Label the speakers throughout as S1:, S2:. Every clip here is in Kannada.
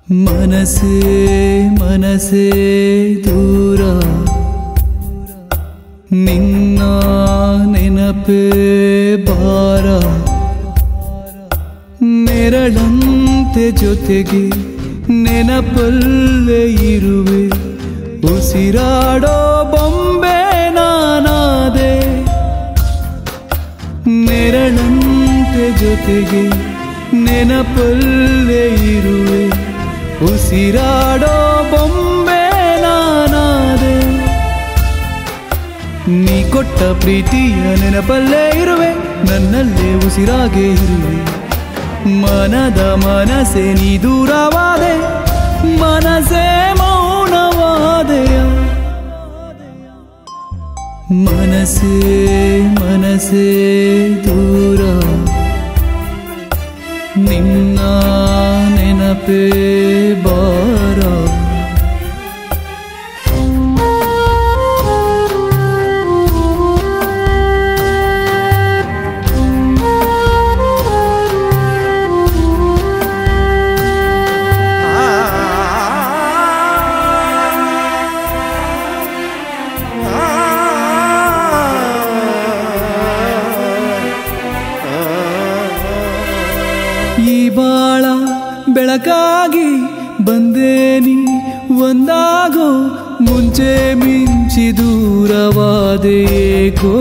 S1: ಮನಸೇ ಮನಸೇ ದೂರ ನಿನ್ನ ನೆನಪೇ ಬಾರ ನೆರಳಂತೆ ಜೊತೆಗೆ ನೆನಪಲ್ಲೇ ಇರುವೆ ಉಸಿರಾಡೋ ಬೊಂಬೆ ನಾನಾದೆ ನೆರಳಂತೆ ಜೊತೆಗೆ ನೆನಪಲ್ಲೇ ಇರುವೆ ಉಸಿರಾಡೋ ಬೊಂಬೆ ನಾನಾದೆ ನೀ ಕೊಟ್ಟ ಪ್ರೀತಿಯ ನೆನಪಲ್ಲೇ ಇರುವೆ ನನ್ನಲ್ಲೇ ಉಸಿರಾಗೆ ಇರುವೆ ಮನದ ಮನಸೆ ನೀ ದೂರವಾದೆ ಮನಸೇ ಮೌನವಾದೆಯ ಮನಸೇ ಮನಸೇ ದೂರ ನಿನ್ನ ನೆನಪೇ ಬಾರ ಈ ಬಾಳ ಬೆಳಕಾಗಿ ಬಂದೇನಿ ಒಂದಾಗೋ ಮುಂಚೆ ಮಿಂಚಿ ದೂರವಾದೆ ಏಕೋ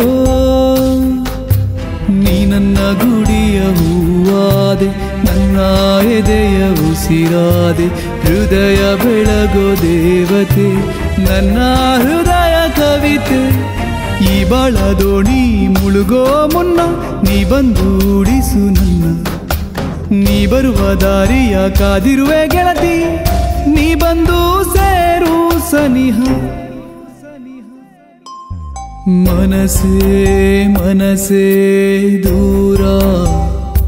S1: ನೀ ನನ್ನ ಗುಡಿಯ ಹೂವಾದೆ ನನ್ನ ಎದೆಯ ಉಸಿರಾದೆ ಹೃದಯ ಬೆಳಗೋ ದೇವತೆ ನನ್ನ ಹೃದಯ ಕವಿತೆ ಈ ಬಾಳ ದೋಣಿ ಮುಳುಗೋ ಮುನ್ನ ನೀ ಬಂದು ಉಳಿಸು ನನ್ನ ನೀ ಬರುವ ದಾರಿಯ ಕಾದಿರುವೆ ಗೆಳತಿ ನೀ ಬಂದು ಸೇರು ಸನಿಹ ಮನಸೇ ಮನಸೇ ದೂರ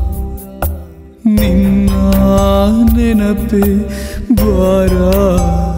S1: ನಿನ್ನ ನೆನಪೆ ಬಾರ